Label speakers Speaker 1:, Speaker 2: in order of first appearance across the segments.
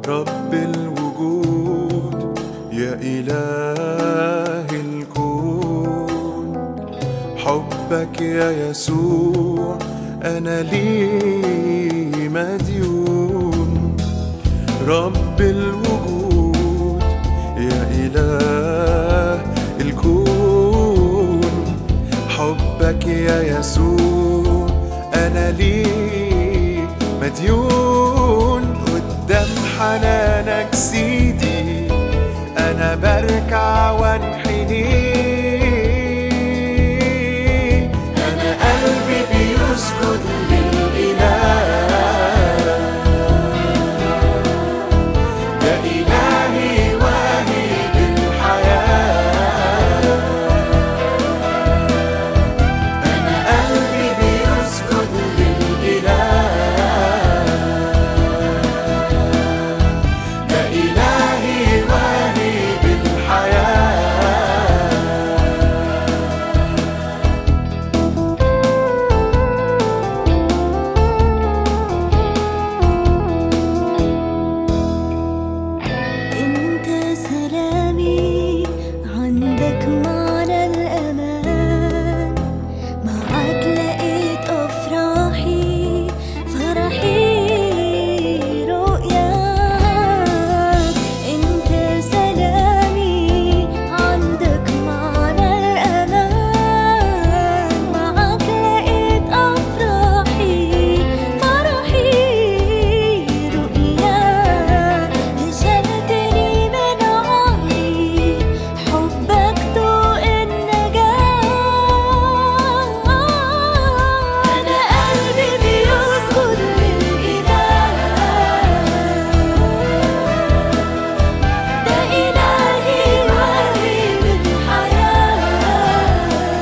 Speaker 1: رب الوجود يا إله الكون حبك يا يسوع أنا لي مديون رب الوجود يا إله الكون حبك يا يسوع أنا لي مديون قدام حنانك سيدي أنا بركع وانحني أنا قلبي بيسجد للإله يا إلهي واهب الحياة أنا قلبي بيسجد للإله يا إلهي واهب الحياة
Speaker 2: انت سلامي عندك معنى الامان معاك لقيت افراحي فرحي رؤياك انت سلامي عندك معنى الامان معاك لقيت افراحي فرحي رؤياك نشلتني من عمري حبك ضوء النجاة أنا قلبي بيسجد للإله ده إلهي وهيب الحياة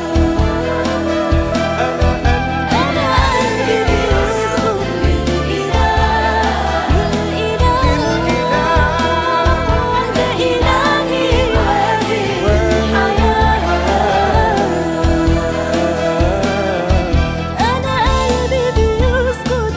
Speaker 2: أنا قلبي بيسجد للإله للإله ده إلهي وهيب الحياة أنا قلبي بيسجد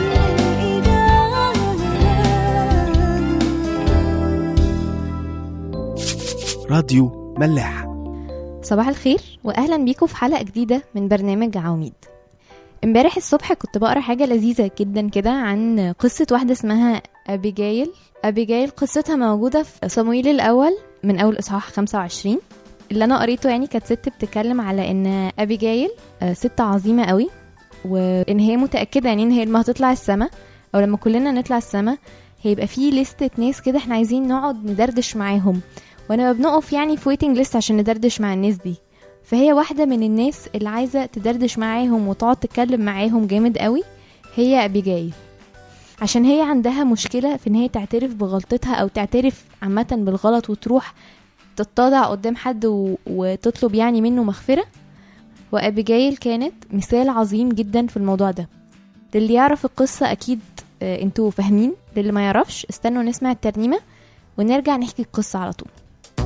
Speaker 2: للإله
Speaker 3: راديو ملاح
Speaker 4: صباح الخير واهلا بيكم في حلقه جديده من برنامج عواميد امبارح الصبح كنت بقرا حاجه لذيذه جدا كده عن قصه واحده اسمها ابيجايل ابيجايل قصتها موجوده في صمويل الاول من اول اصحاح 25 اللي انا قريته يعني كانت ست بتتكلم على ان ابيجايل آه، ست عظيمه قوي وان هي متاكده يعني ان هي لما هتطلع السما او لما كلنا نطلع السما هيبقى في لستة ناس كده احنا عايزين نقعد ندردش معاهم وانا بنقف يعني في ويتنج ليست عشان ندردش مع الناس دي فهي واحدة من الناس اللي عايزة تدردش معاهم وتقعد تتكلم معاهم جامد قوي هي أبيجايل عشان هي عندها مشكلة في ان هي تعترف بغلطتها او تعترف عامة بالغلط وتروح تتضع قدام حد و... وتطلب يعني منه مغفرة وأبيجايل كانت مثال عظيم جدا في الموضوع ده للي يعرف القصة أكيد آه، انتوا فاهمين للي ما يعرفش استنوا نسمع الترنيمة ونرجع نحكي القصة على طول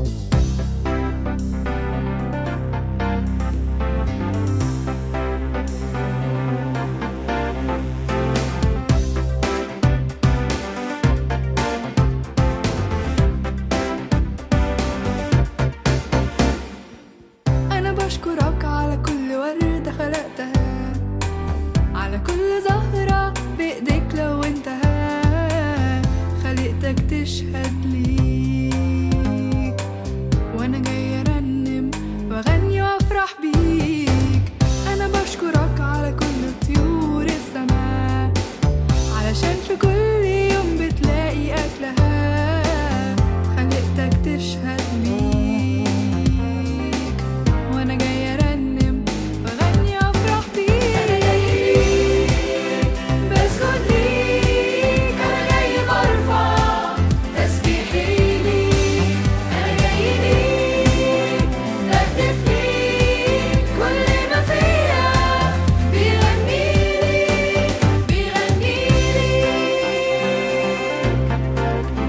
Speaker 5: أنا بشكرك على كل وردة خلقتها على كل زهرة بإيديك لونتها خلقتك تشهد ليك وأنا جاية أرنم وأغني وأفرح بيك أنا بشكرك على كل طيور السماء علشان في كل يوم بتلاقي أكلها خلقتك تشهد ليك وانا جاي ارنم واغني وافرح بيك انا جاي ليك بسجد ليك انا جاي برفع تسبيحي ليك انا جاي ليك اهتف ليك كل ما فيا بيغني ليك بيغني ليك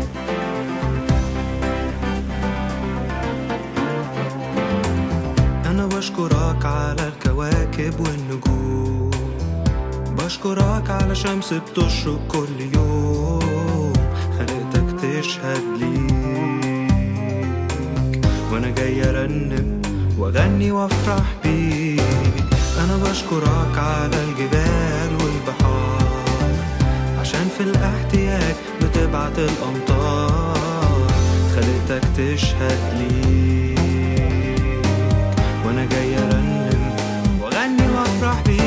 Speaker 6: أنا بشكرك على الكواكب والنجوم بشكرك على شمس بتشرق كل يوم خلقتك تشهد ليك وانا جاي ارنم واغني وافرح بيك انا بشكرك على الجبال والبحار عشان في الاحتياج بتبعت الامطار خليتك تشهد ليك وانا جاي ارنم واغني وافرح بيك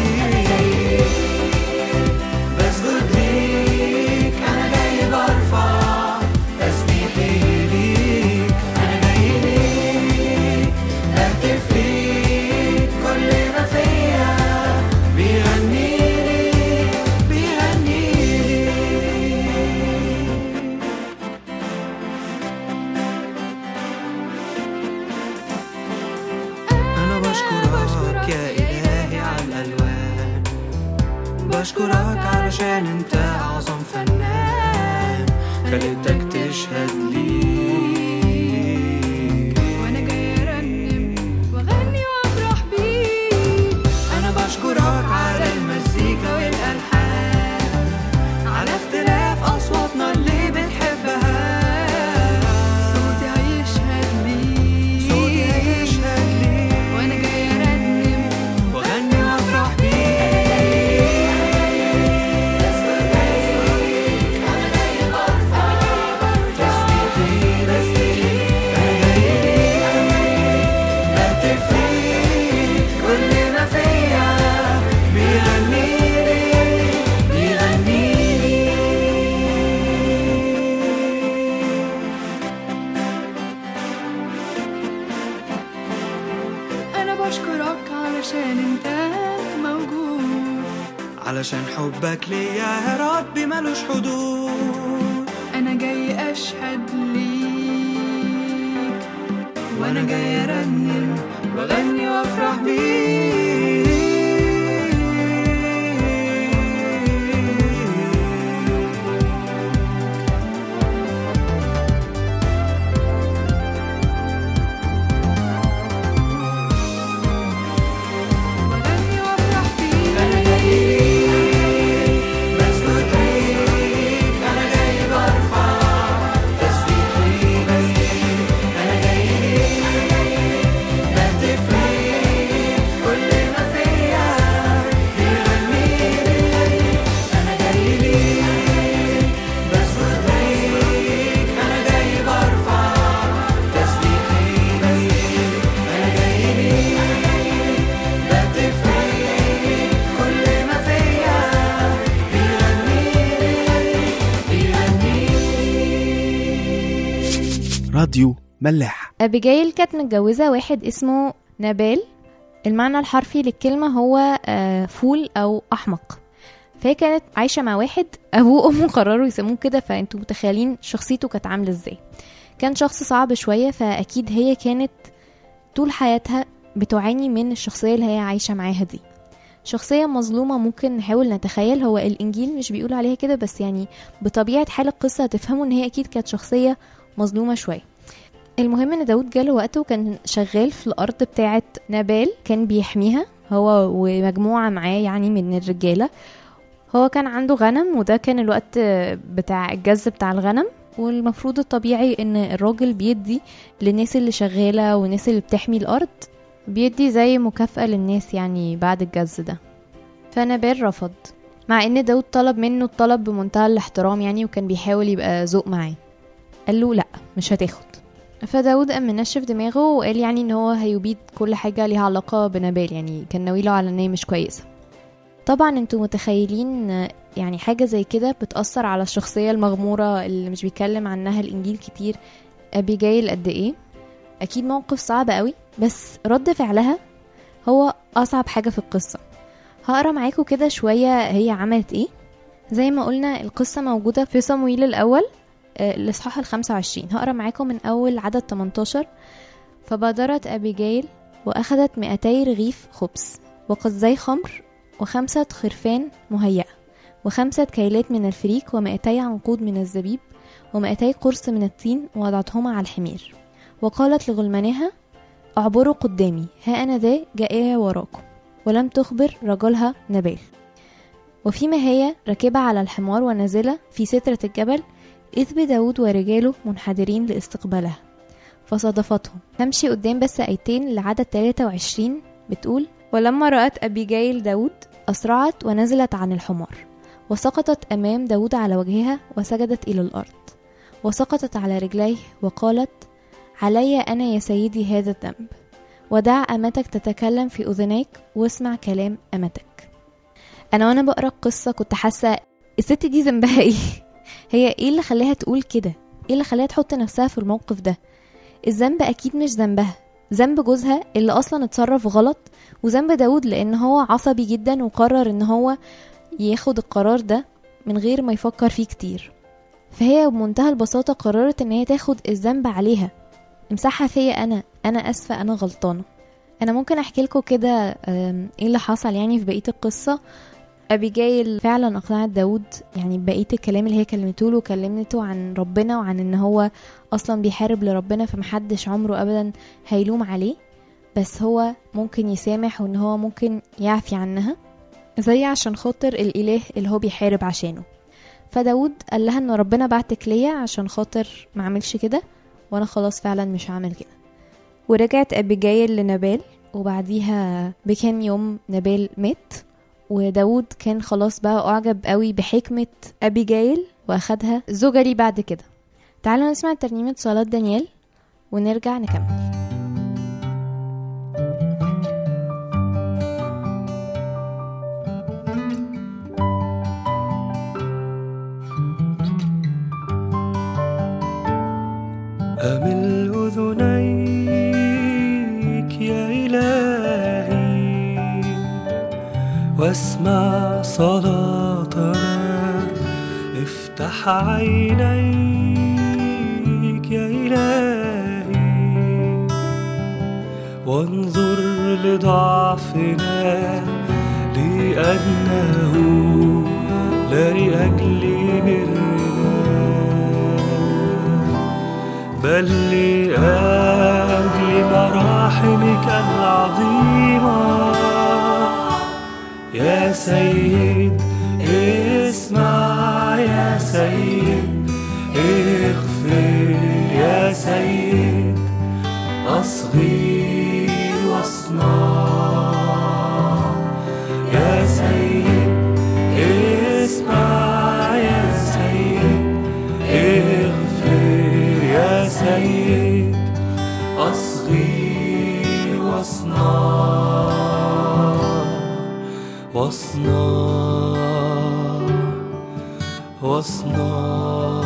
Speaker 6: بسجد ليك انا جاي برفع تسبيحي ليك انا جاي ليك اهتف ليك كل ما فيا بيغني ليك بيغني ليك أنا بشكرك يا إلهي على الألوان بشكرك علشان أنت أعظم فنان خليتك تشهد لي
Speaker 5: وانا جاي ارنم واغني وافرح بيك
Speaker 6: أنا بشكرك على المزيكا والألحان على اختلاف أصواتنا اللي بنحبها
Speaker 5: صوتي هيشهد ليك
Speaker 6: صوتي هيشهد لي
Speaker 5: وانا جاي ارنم
Speaker 6: وأغني وأفرح بيك كل ما فيا بيغني لي بيغني لي
Speaker 5: انا بشكرك علشان انت موجود
Speaker 6: علشان حبك ليا يا ربي ملوش حدود
Speaker 5: انا جاي اشهد ليك وانا جاي ارنم
Speaker 6: واغني وافرح بيك
Speaker 5: واغني وافرح بيك
Speaker 6: انا جاي ليك بسجد ليك انا جاي برفع تسبيحي ليك انا جاي ليك بهتف ليك كل ما فيا بيغني ليك انا جاي ليك بسجد ليك انا جاي برفع تسبيحي ليك انا جاي ليك بهتف ليك كل ما فيا بيغني ليك بيغني
Speaker 3: راديو ملاح
Speaker 4: أبيجايل كانت متجوزة واحد اسمه نبال المعنى الحرفي للكلمة هو آه، فول أو أحمق فهي كانت عايشة مع واحد أبوه وأمه قرروا يسموه كده فأنتوا متخيلين شخصيته كانت عاملة ازاي كان شخص صعب شوية فأكيد هي كانت طول حياتها بتعاني من الشخصية اللي هي عايشة معاها دي شخصية مظلومة ممكن نحاول نتخيل هو الإنجيل مش بيقول عليها كده بس يعني بطبيعة حال القصة هتفهموا إن هي أكيد كانت شخصية مظلومة شوية المهم ان داود جاله وقت وكان شغال في الارض بتاعه نبال كان بيحميها هو ومجموعه معاه يعني من الرجاله هو كان عنده غنم وده كان الوقت بتاع الجز بتاع الغنم والمفروض الطبيعي ان الراجل بيدي للناس اللي شغاله والناس اللي بتحمي الارض بيدي زي مكافأة للناس يعني بعد الجز ده فنبال رفض مع ان داود طلب منه الطلب بمنتهى الاحترام يعني وكان بيحاول يبقى ذوق معاه قال له لا مش هتاخد فداود قام منشف دماغه وقال يعني ان هو هيبيد كل حاجه ليها علاقه بنبال يعني كان ناويله على ان هي مش كويسه طبعا انتوا متخيلين يعني حاجه زي كده بتاثر على الشخصيه المغموره اللي مش بيتكلم عنها الانجيل كتير ابيجايل قد ايه اكيد موقف صعب قوي بس رد فعلها هو اصعب حاجه في القصه هقرا معاكم كده شويه هي عملت ايه زي ما قلنا القصه موجوده في صمويل الاول آه، الإصحاح الخمسة وعشرين هقرا معاكم من أول عدد 18 فبادرت أبيجايل وأخذت مئتي رغيف خبز وقصدي خمر وخمسة خرفان مهيئة وخمسة كيلات من الفريك ومئتي عنقود من الزبيب ومئتي قرص من التين ووضعتهما على الحمير وقالت لغلمانها اعبروا قدامي ها أنا ذا جائية وراكم ولم تخبر رجلها نبال وفيما هي راكبة على الحمار ونازلة في سترة الجبل إذ بداود ورجاله منحدرين لاستقبالها فصادفتهم نمشي قدام بس آيتين لعدد 23 بتقول ولما رأت أبيجايل داود أسرعت ونزلت عن الحمار وسقطت أمام داود على وجهها وسجدت إلى الأرض وسقطت على رجليه وقالت علي أنا يا سيدي هذا الذنب ودع أمتك تتكلم في أذنيك واسمع كلام أمتك أنا وأنا بقرأ القصة كنت حاسة الست دي ذنبها إيه هي إيه اللي خلاها تقول كده إيه اللي خلاها تحط نفسها في الموقف ده الذنب أكيد مش ذنبها ذنب جوزها اللي أصلا اتصرف غلط وذنب داود لأن هو عصبي جدا وقرر إن هو ياخد القرار ده من غير ما يفكر فيه كتير فهي بمنتهى البساطة قررت إن هي تاخد الذنب عليها امسحها فيا أنا أنا أسفة أنا غلطانة أنا ممكن أحكي لكم كده أم، إيه اللي حصل يعني في بقية القصة أبيجايل فعلا أقنعت داود يعني بقية الكلام اللي هي كلمته له كلمته عن ربنا وعن إن هو أصلا بيحارب لربنا فمحدش عمره أبدا هيلوم عليه بس هو ممكن يسامح وإن هو ممكن يعفي عنها زي عشان خاطر الإله اللي هو بيحارب عشانه فداود قال لها إن ربنا بعتك ليا عشان خاطر ما عملش كده وأنا خلاص فعلا مش هعمل كده ورجعت أبيجايل لنبال وبعديها بكام يوم نبال مات وداود كان خلاص بقى أعجب قوي بحكمة أبيجايل وأخدها زوجة لي بعد كده تعالوا نسمع ترنيمة صلاة دانيال ونرجع نكمل
Speaker 6: أمل أذنيك يا إلهي واسمع صلاتنا افتح عينيك يا إلهي وانظر لضعفنا لأنه لا لأجل برنا بل لأجل مراحمك العظيمة يا سيد اسمع يا سيد اغفر يا سيد أصغي واصنع يا سيد اسمع يا سيد اغفر يا سيد أصغي واصنع واصنع واصنع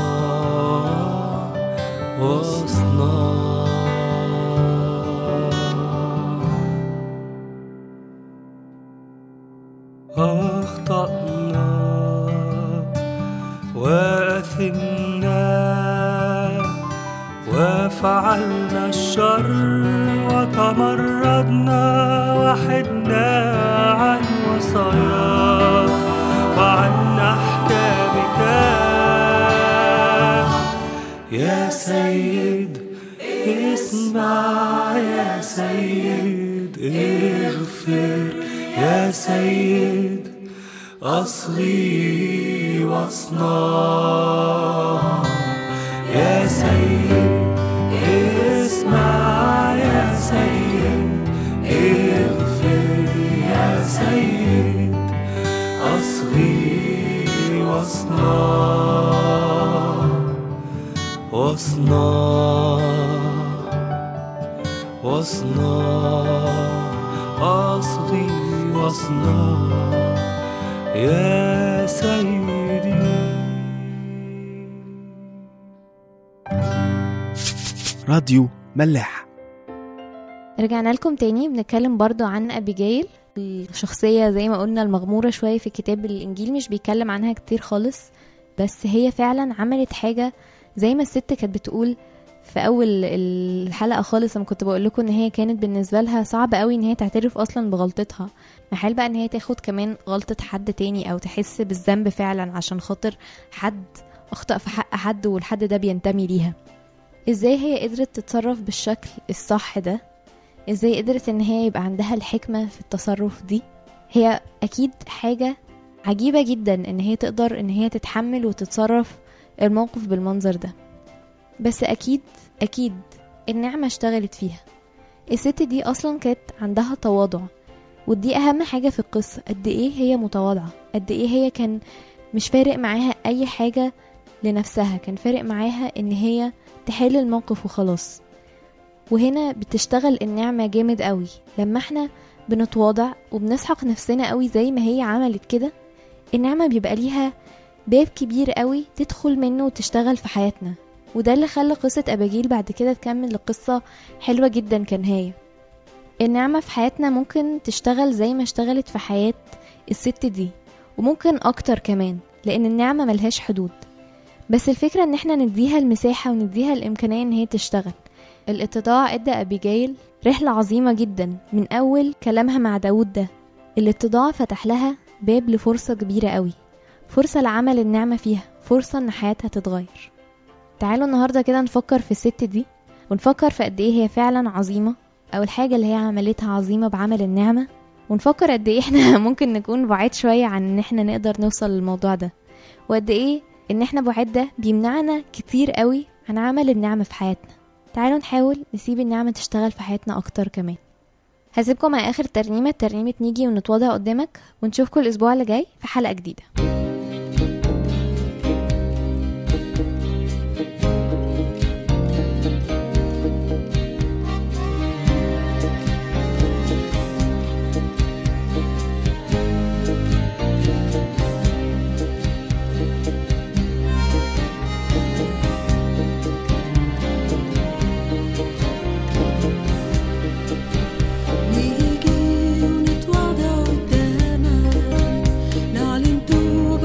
Speaker 6: واصنع أخطأنا وأثمنا وفعلنا الشر وتمردنا وحدنا عن وصاياك وعن أحكامك يا سيد اسمع يا سيد اغفر يا سيد أصغي واصنع يا سيد اسمع يا سيد اغفر يا سيد أصغي واصنع واصنع واصنع أصغي واصنع يا سيدي
Speaker 3: راديو ملاح
Speaker 4: رجعنا لكم تاني بنتكلم برضو عن أبيجايل الشخصية زي ما قلنا المغمورة شوية في كتاب الإنجيل مش بيتكلم عنها كتير خالص بس هي فعلا عملت حاجة زي ما الست كانت بتقول في أول الحلقة خالص لما كنت بقول لكم إن هي كانت بالنسبة لها صعب قوي إن هي تعترف أصلا بغلطتها محال بقى إن هي تاخد كمان غلطة حد تاني أو تحس بالذنب فعلا عشان خاطر حد أخطأ في حق حد والحد ده بينتمي ليها ازاي هي قدرت تتصرف بالشكل الصح ده ازاي قدرت ان هي يبقى عندها الحكمة في التصرف دي هي اكيد حاجة عجيبة جدا ان هي تقدر ان هي تتحمل وتتصرف الموقف بالمنظر ده بس أكيد أكيد النعمة اشتغلت فيها الست دي أصلا كانت عندها تواضع ودي أهم حاجة في القصة قد إيه هي متواضعة قد إيه هي كان مش فارق معاها أي حاجة لنفسها كان فارق معاها إن هي تحل الموقف وخلاص وهنا بتشتغل النعمة جامد قوي لما احنا بنتواضع وبنسحق نفسنا قوي زي ما هي عملت كده النعمة بيبقى ليها باب كبير قوي تدخل منه وتشتغل في حياتنا وده اللي خلى قصة أباجيل بعد كده تكمل لقصة حلوة جدا كنهاية النعمة في حياتنا ممكن تشتغل زي ما اشتغلت في حياة الست دي وممكن أكتر كمان لأن النعمة ملهاش حدود بس الفكرة ان احنا نديها المساحة ونديها الإمكانية ان هي تشتغل الاتضاع ادى أبيجايل رحلة عظيمة جدا من أول كلامها مع داود ده الاتضاع فتح لها باب لفرصة كبيرة قوي فرصة لعمل النعمة فيها فرصة ان حياتها تتغير تعالوا النهاردة كده نفكر في الست دي ونفكر في قد ايه هي فعلا عظيمة او الحاجة اللي هي عملتها عظيمة بعمل النعمة ونفكر قد ايه احنا ممكن نكون بعيد شوية عن ان احنا نقدر نوصل للموضوع ده وقد ايه ان احنا بعيد ده بيمنعنا كتير قوي عن عمل النعمة في حياتنا تعالوا نحاول نسيب النعمة تشتغل في حياتنا اكتر كمان هسيبكم مع اخر ترنيمة ترنيمة نيجي ونتواضع قدامك ونشوفكم الاسبوع اللي جاي في حلقة جديدة
Speaker 2: نيجي ونتواضع قدامك نعلن توبة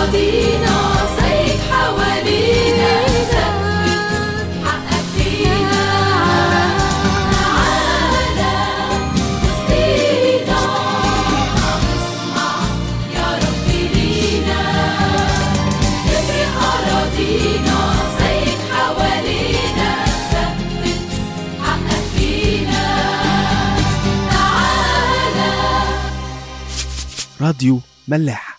Speaker 2: أراضينا سيد حوالينا ثبت حقك فينا تعالى وسطينا اسمع يا رب لينا افرق أراضينا سيد حوالينا ثبت حقك فينا تعالى
Speaker 3: راديو ملاح